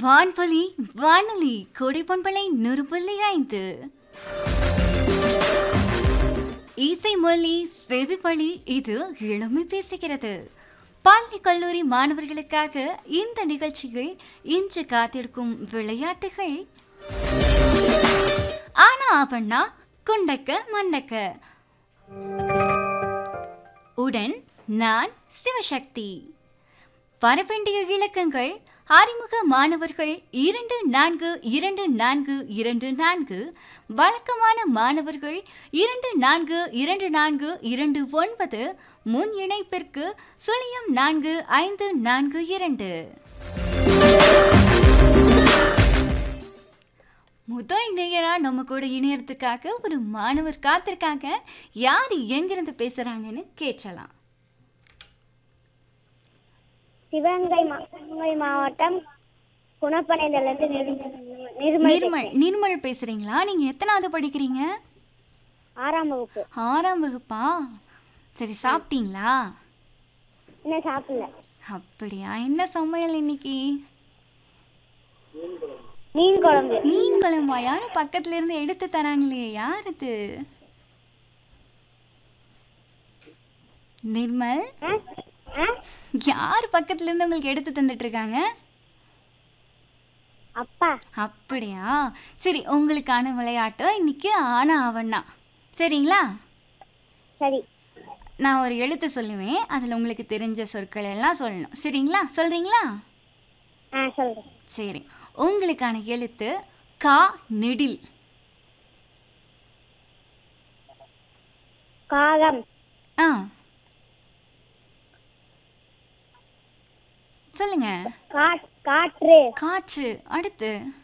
வான்பொலி வானொலி கொடைப்பண்பளை நுறுபுள்ளி ஐந்து இசை மொழி செதுப்பழி இது இளமை பேசுகிறது பள்ளி கல்லூரி மாணவர்களுக்காக இந்த நிகழ்ச்சிகள் இன்று காத்திருக்கும் விளையாட்டுகள் ஆனா அவண்ணா குண்டக்க மண்டக்க உடன் நான் சிவசக்தி வரவேண்டிய இலக்கங்கள் அறிமுக மாணவர்கள் இரண்டு நான்கு இரண்டு நான்கு இரண்டு நான்கு வழக்கமான மாணவர்கள் இரண்டு நான்கு இரண்டு நான்கு இரண்டு ஒன்பது முன் இணைப்பிற்கு சுழியம் நான்கு ஐந்து நான்கு இரண்டு முதல் நேயரா நம்ம கூட இணையறதுக்காக ஒரு மாணவர் காத்திருக்காங்க யார் எங்கிருந்து பேசுறாங்கன்னு கேட்கலாம் சிவகங்கை மா- சிவகங்கை மாவட்டம் குணப்பனையிலிருந்து நிர்மல் நிர்மல் நிர்மல் நிர்மல் பேசுறீங்களா நீங்க எத்தனாவது படிக்கிறீங்க ஆறாம் வகுப்பு ஆறாம் வகுப்பா சரி சாப்பிட்டீங்களா இன்னும் சாப்பிடல அப்படியா என்ன சமையல் இன்னைக்கு மீன் குழம்பு மீன் குழம்பா யாரும் பக்கத்துல இருந்து எடுத்து தராங்களே யார் இது நிர்மல் ஆ? ஆ? யார் பக்கத்துல இருந்து உங்களுக்கு எடுத்து தந்துட்டு இருக்காங்க அப்பா அப்படியா சரி உங்களுக்கான விளையாட்டு இன்னைக்கு ஆனா அவன்னா சரிங்களா சரி நான் ஒரு எழுத்து சொல்லுவேன் அதில் உங்களுக்கு தெரிஞ்ச சொற்கள் எல்லாம் சொல்லணும் சரிங்களா சொல்கிறீங்களா ஆ சொல்றேன் சரி உங்களுக்கான எழுத்து கா நெடில் காகம் ஆ சொல்லுங்க காட் காற்று காற்று அடுத்து